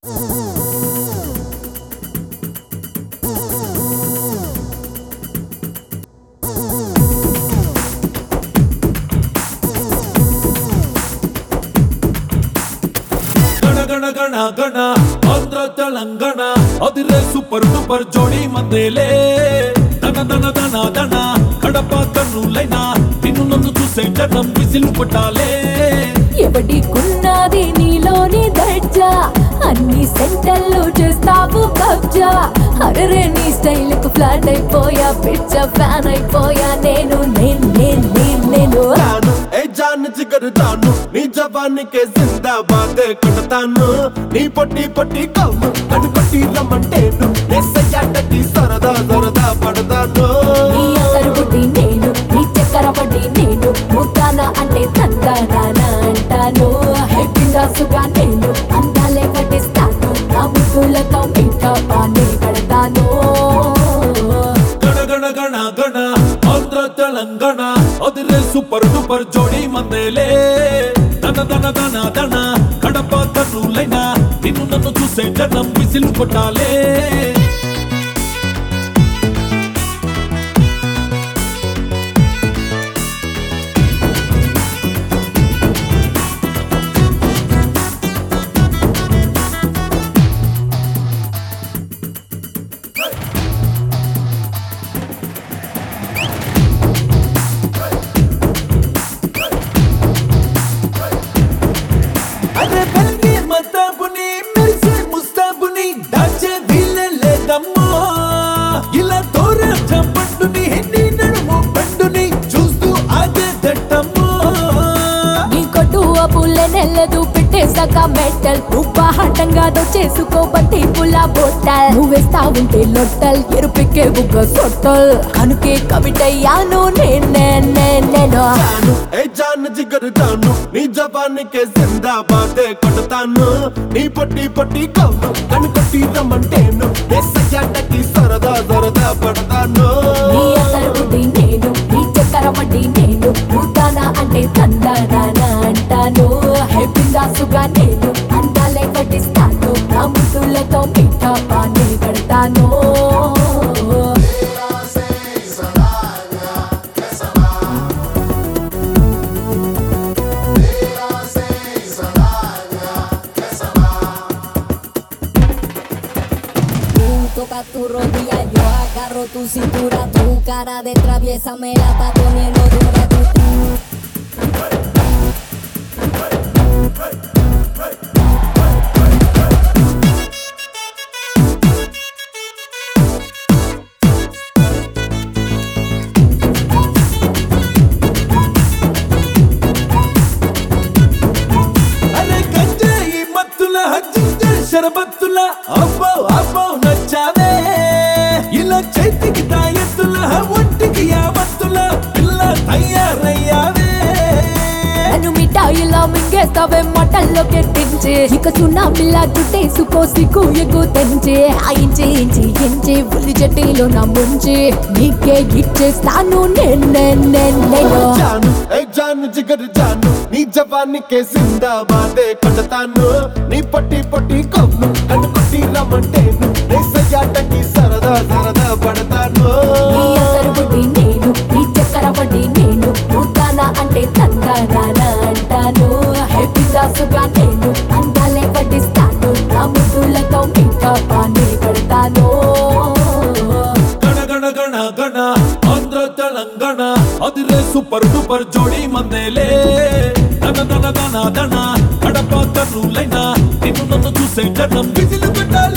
గణ గణ గణ గణ ఆంధ్ర తెలంగాణ అదిరే సూపర్ డూపర్ జోడి మందేలే దన దన దన దన కడప కన్నులైనా నిన్ను నన్ను చూసే జనం విసిలు కొట్టాలే ఎవడికున్నది నీలోని దర్జా అన్ని సెంటర్లు చేస్తావు కబ్జా అరే నీ స్టైల్ కు ఫ్లాట్ అయిపోయా పిచ్చ ఫ్యాన్ అయిపోయా నేను నేను నేను నేను నేను తాను ఏ జాన్ జిగరు తాను నీ జవానికి జిందాబాద్ కొడతాను నీ పొట్టి పొట్టి కౌను కను కొట్టి రమ్మంటేను నెస్సయ్యాటకి సరదా సరదా పడతాను నీ అసలు బుడ్డి నేను నీ చక్కెర పడ్డి నేను ముద్దాన అంటే తందానా అంటాను హెప్పిందాసుగా నేను అందాలే కట్టిస్తాను నా ముద్దులతో మీకా పానే కడతాను గణ గణ గణ గణ ఆంధ్ర తెలంగాణ అదిరే సూపర్ డూపర్ జోడి మందేలే దన దన దన దన కడప కన్నులైనా నిన్ను నన్ను చూసే జనం విసిలు కొట్టాలే అరే బల్గి మతాబుని మెరిసే ముస్తాబుని దాచే వీలే లేదమ్మా ఇలా దూర చంపండుని నీ నడుము పండుని చూస్తూ ఆగే దట్టమ్మా నీ కొట్టు అప్పులే నెల్లదు పెట్టేసాక మెట్టల్ ఉప్పాహటంగా చేసుకో బట్టి పుల్ల బొట్టల్ నువ్వేస్తా ఉంటే లొట్టల్ ఎరుపెక్కే బుగ్గ సొట్టల్ కనుకే కవిటయ్యాను నేనే నేను తాను ఏ జాన్ జిగరు తాను నీ జవానికి జిందాబాద్ కొడతాను నీ పొట్టి పొట్టి కౌను కను కొట్టి రమ్మంటేను నెస్సయ్యాటకి సరదా సరదా పడతాను నీ అసలు బుద్ధి నేను నీ చక్కెర వడ్డీ నేను ముద్దానా అంటే తందానా అంటాను హెప్పిందాసుగా నేను అందాలే కట్టిస్తాను నా ముద్దులతో మీఠా పానే కడతాను Tú tocas tu rodilla, yo agarro tu cintura, tu cara de traviesa me la está poniendo dura. Tú అరే గంజాయి మత్తుల హజ్జింజ షరబత్తుల అబ్బో అబ్బో నచ్చావే ఇలా చేతికి తాయెత్తుల ఒంటికి యావత్తుల పిల్ల తయారయ్యావే నన్ను మిఠాయిలా మింగేస్తావే మటల్లో కెట్టించి ఇక సున్నామిలా చుట్టేసుకో సిగ్గు ఎగ్గు తెంచి ఆయించి ఇంచి ఇంచి ఉల్లి చెట్టిలో నా ముంచి నీకే ఇచ్చేస్తాను నేను నేను నేను జాను ఏ జాను జిగరు జాను నీ జవానికి జిందాబాద్ కొడతాను నీ పొట్టి పొట్టి కౌను కను కొట్టి రమ్మంటేను నెస్సయ్యాటకి సరదా సరదా పడతాను నీ అసలు బుడ్డి నేను నీ చక్కెర వడ్డీ నేను ముద్దానా అంటే తందానా అంటాను హెప్పిందాసుగా నేను అందాలే కట్టిస్తాను నా ముద్దులతో మీకా పానే కడతాను గణ గణ గణ గణ ఆంధ్ర తెలంగాణ అదిరే సూపర్ డూపర్ జోడి మందేలే దన దన దన దన కడప కన్నులైనా నిన్ను నన్ను చూసే జనం విసిలు పెట్టాలి